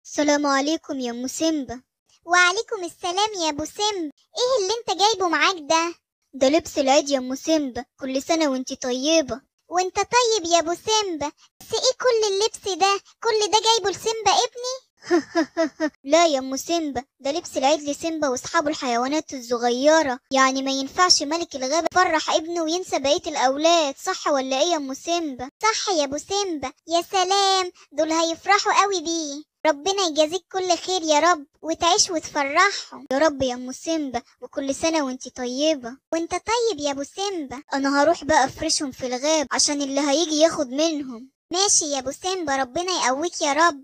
السلام عليكم يا ام سيمبا وعليكم السلام يا ابو سمب ايه اللي انت جايبه معاك ده ده لبس العيد يا ام سيمبا كل سنة وانتي طيبة وانت طيب يا ابو سمبا بس ايه كل اللبس ده كل ده جايبه لسمبا ابني لا يا ام سيمبا ده لبس العيد لسيمبا واصحابه الحيوانات الصغيرة يعني ما ينفعش ملك الغابة يفرح ابنه وينسى بقية الاولاد صح ولا ايه يا ام سيمبا صح يا ابو سمبا يا سلام دول هيفرحوا قوي بيه ربنا يجازيك كل خير يا رب وتعيش وتفرحهم يا رب يا ام سيمبا وكل سنة وانتي طيبة وانت طيب يا ابو سمبا انا هروح بقى افرشهم في الغاب عشان اللي هيجي ياخد منهم ماشي يا ابو سمبا ربنا يقويك يا رب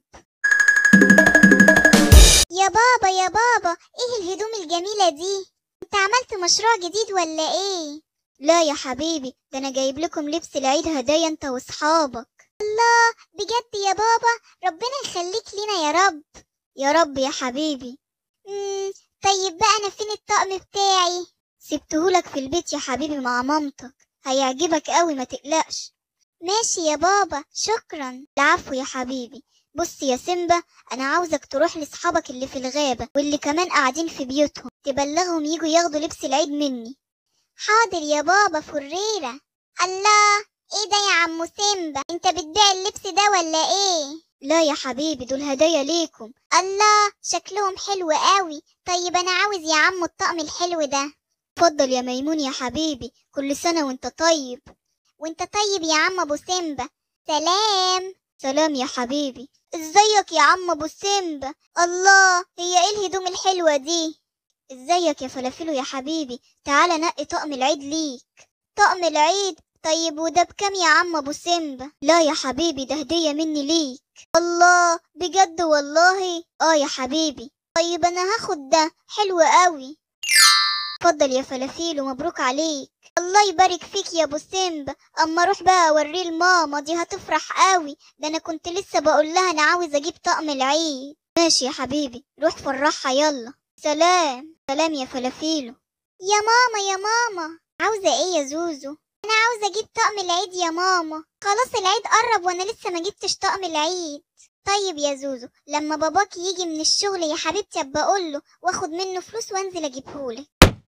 يا بابا يا بابا ايه الهدوم الجميلة دي انت عملت مشروع جديد ولا ايه لا يا حبيبي ده انا جايب لكم لبس العيد هدايا انت واصحابك الله بجد يا بابا ربنا يخليك لينا يا رب يا رب يا حبيبي مم. طيب بقى انا فين الطقم بتاعي سبتهولك في البيت يا حبيبي مع مامتك هيعجبك قوي ما تقلقش ماشي يا بابا شكرا العفو يا حبيبي بص يا سيمبا انا عاوزك تروح لاصحابك اللي في الغابة واللي كمان قاعدين في بيوتهم تبلغهم يجوا ياخدوا لبس العيد مني حاضر يا بابا فريرة الله ايه ده يا عمو سيمبا انت بتبيع اللبس ده ولا ايه لا يا حبيبي دول هدايا ليكم الله شكلهم حلو قوي طيب انا عاوز يا عمو الطقم الحلو ده اتفضل يا ميمون يا حبيبي كل سنة وانت طيب وانت طيب يا عم ابو سيمبا سلام سلام يا حبيبي ازيك يا عم ابو سيمبا الله هي ايه الهدوم الحلوة دي ازيك يا فلافلو يا حبيبي تعالى نقي طقم العيد ليك طقم العيد طيب وده بكام يا عم ابو سيمبا لا يا حبيبي ده هدية مني ليك الله بجد والله اه يا حبيبي طيب انا هاخد ده حلو قوي اتفضل يا فلافيل ومبروك عليك الله يبارك فيك يا ابو سيمبا اما اروح بقى اوريه لماما دي هتفرح قوي ده انا كنت لسه بقول لها انا عاوز اجيب طقم العيد ماشي يا حبيبي روح فرحها يلا سلام سلام يا فلافيلو يا ماما يا ماما عاوزة ايه يا زوزو انا عاوزة اجيب طقم العيد يا ماما خلاص العيد قرب وانا لسه ما جبتش طقم العيد طيب يا زوزو لما باباك يجي من الشغل يا حبيبتي ابقى اقوله واخد منه فلوس وانزل اجيبهولك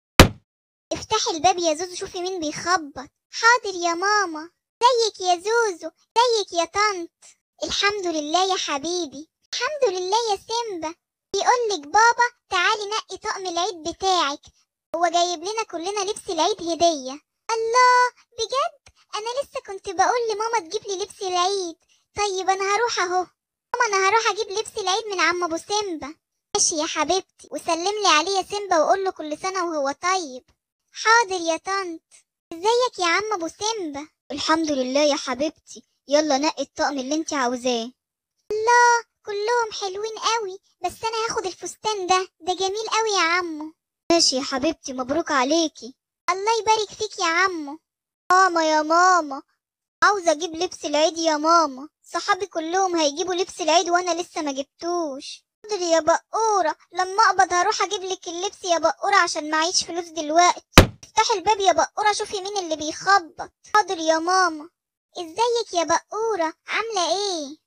افتحي الباب يا زوزو شوفي مين بيخبط حاضر يا ماما زيك يا زوزو زيك يا طنط الحمد لله يا حبيبي الحمد لله يا سيمبا بيقولك بابا تعالي نقي طقم العيد بتاعك هو جايب لنا كلنا لبس العيد هدية الله بجد انا لسه كنت بقول لماما تجيب لي لبس العيد طيب انا هروح اهو ماما انا هروح اجيب لبس العيد من عم ابو سيمبا ماشي يا حبيبتي وسلم لي عليه يا سيمبا وقول له كل سنة وهو طيب حاضر يا طنط ازيك يا عم ابو سيمبا الحمد لله يا حبيبتي يلا نقي الطقم اللي انت عاوزاه الله كلهم حلوين قوي بس انا هاخد الفستان ده ده جميل قوي يا عمو ماشي يا حبيبتي مبروك عليكي الله يبارك فيك يا عمو ماما يا ماما عاوزة اجيب لبس العيد يا ماما صحابي كلهم هيجيبوا لبس العيد وانا لسه ما جبتوش حاضر يا بقورة لما اقبض هروح اجيب لك اللبس يا بقورة عشان معيش فلوس دلوقتي افتحي الباب يا بقورة شوفي مين اللي بيخبط حاضر يا ماما ازيك يا بقورة عاملة ايه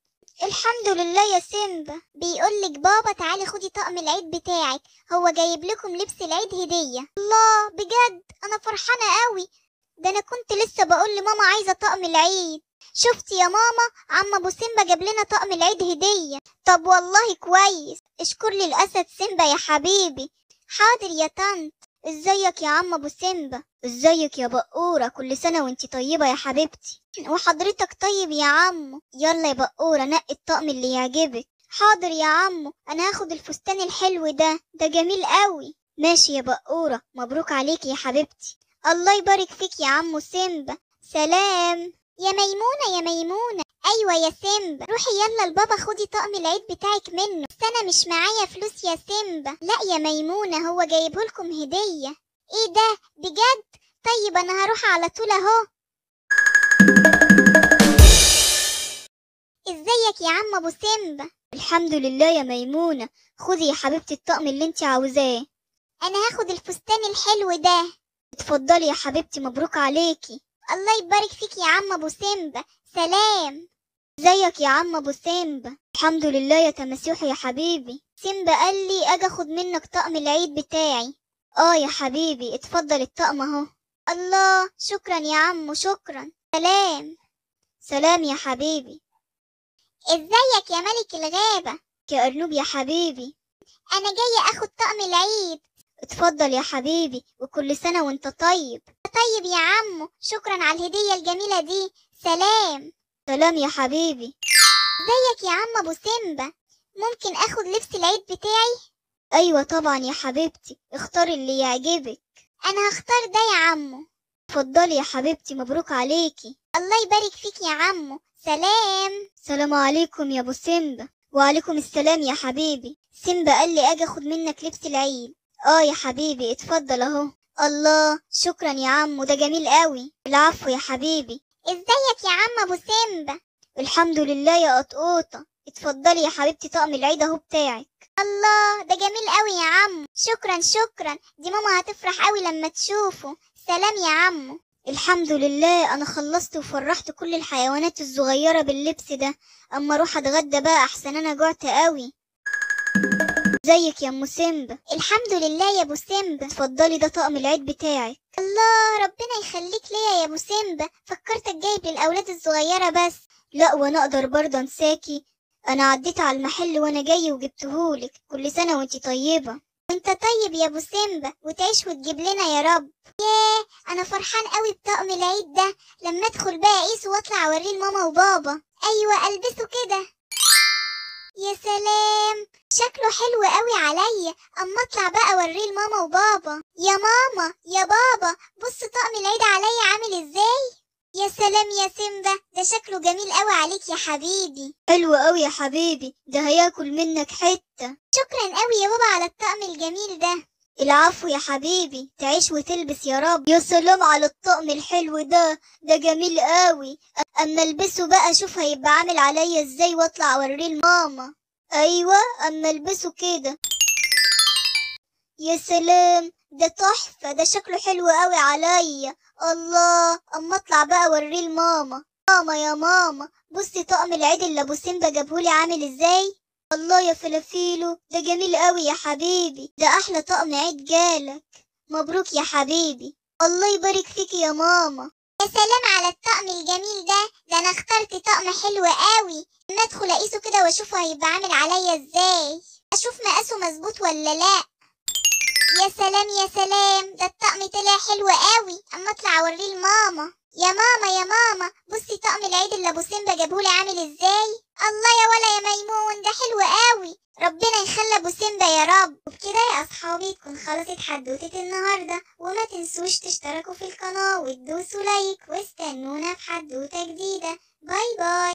الحمد لله يا سيمبا بيقولك بابا تعالي خدي طقم العيد بتاعك هو جايب لكم لبس العيد هدية الله بجد انا فرحانة قوي ده انا كنت لسه بقول لماما عايزة طقم العيد شفتي يا ماما عم ابو سيمبا جاب لنا طقم العيد هدية طب والله كويس اشكر لي الاسد سيمبا يا حبيبي حاضر يا طنط ازيك يا عم ابو سيمبا ازيك يا بقورة كل سنة وانتي طيبة يا حبيبتي وحضرتك طيب يا عمو يلا يا بقورة نقي الطقم اللي يعجبك حاضر يا عمو انا هاخد الفستان الحلو ده ده جميل قوي ماشي يا بقورة مبروك عليكي يا حبيبتي الله يبارك فيك يا عمو سيمبا سلام يا ميمونة يا ميمونة أيوة يا سيمبا روحي يلا لبابا خدي طقم العيد بتاعك منه بس أنا مش معايا فلوس يا سيمبا لا يا ميمونة هو جايبهولكم هدية ايه ده بجد طيب أنا هروح على طول أهو ازيك يا عم أبو سيمبا الحمد لله يا ميمونة خدي يا حبيبتي الطقم اللي انت عاوزاه أنا هاخد الفستان الحلو ده اتفضلي يا حبيبتي مبروك عليكي الله يبارك فيك يا عم ابو سيمبا سلام ازيك يا عم ابو سيمبا الحمد لله يا تمسيح يا حبيبي سيمبا قال لي اجي اخد منك طقم العيد بتاعي اه يا حبيبي اتفضل الطقم اهو الله شكرا يا عمو شكرا سلام سلام يا حبيبي ازيك يا ملك الغابة يا ارنوب يا حبيبي انا جاية اخد طقم العيد اتفضل يا حبيبي وكل سنة وانت طيب طيب يا عمو شكرا على الهدية الجميلة دي سلام سلام يا حبيبي ازيك يا عم ابو سيمبا ممكن اخد لبس العيد بتاعي ايوه طبعا يا حبيبتي اختار اللي يعجبك انا هختار ده يا عمو اتفضلي يا حبيبتي مبروك عليكي الله يبارك فيك يا عمو سلام سلام عليكم يا ابو سيمبا وعليكم السلام يا حبيبي سيمبا قال لي اجي اخد منك لبس العيد اه يا حبيبي اتفضل اهو الله شكرا يا عمو ده جميل قوي العفو يا حبيبي ازيك يا عم ابو سيمبا الحمد لله يا قطقوطة اتفضلي يا حبيبتي طقم العيد اهو بتاعك الله ده جميل قوي يا عمو شكرا شكرا دي ماما هتفرح قوي لما تشوفه سلام يا عمو الحمد لله انا خلصت وفرحت كل الحيوانات الصغيرة باللبس ده اما اروح اتغدى بقى احسن انا جعت قوي ازيك يا ام سيمبا الحمد لله يا ابو سيمبا اتفضلي ده طقم العيد بتاعك الله ربنا يخليك ليا يا ابو سيمبا فكرتك جايب للاولاد الصغيره بس لا وانا اقدر برضه انساكي انا عديت على المحل وانا جاي وجبتهولك كل سنه وانتي طيبه انت طيب يا ابو سيمبا وتعيش وتجيب لنا يا رب ياه انا فرحان قوي بطقم العيد ده لما ادخل بقى اقيسه واطلع اوريه لماما وبابا ايوه البسه كده يا سلام شكله حلو قوي عليا اما اطلع بقى اوريه لماما وبابا يا ماما يا بابا بص طقم العيد عليا عامل ازاي يا سلام يا سيمبا ده شكله جميل قوي عليك يا حبيبي حلو قوي يا حبيبي ده هياكل منك حته شكرا قوي يا بابا على الطقم الجميل ده العفو يا حبيبي تعيش وتلبس يا رب يا سلام على الطقم الحلو ده ده جميل قوي اما البسه بقى شوف هيبقى عامل عليا ازاي واطلع اوريه لماما ايوه اما البسه كده يا سلام ده تحفه ده شكله حلو قوي عليا الله اما اطلع بقى اوريه لماما ماما يا ماما بصي طقم العيد اللي ابو سيمبا جابهولي عامل ازاي الله يا فلافيلو ده جميل قوي يا حبيبي ده احلى طقم عيد جالك مبروك يا حبيبي الله يبارك فيك يا ماما يا سلام على الطقم الجميل ده ده انا اخترت طقم حلو قوي اما ادخل اقيسه كده واشوفه هيبقى عامل عليا ازاي اشوف مقاسه مظبوط ولا لا يا سلام يا سلام ده الطقم طلع حلو قوي اما اطلع اوريه لماما يا ماما يا ماما بصي طقم العيد اللي ابو سيمبا جابهولي عامل ازاي الله يا ولا يا ميمون ده حلو قوي ربنا يخلي ابو سيمبا يا رب وبكده يا اصحابي تكون خلصت حدوتة النهارده وما تنسوش تشتركوا في القناه وتدوسوا لايك واستنونا في حدوته جديده باي باي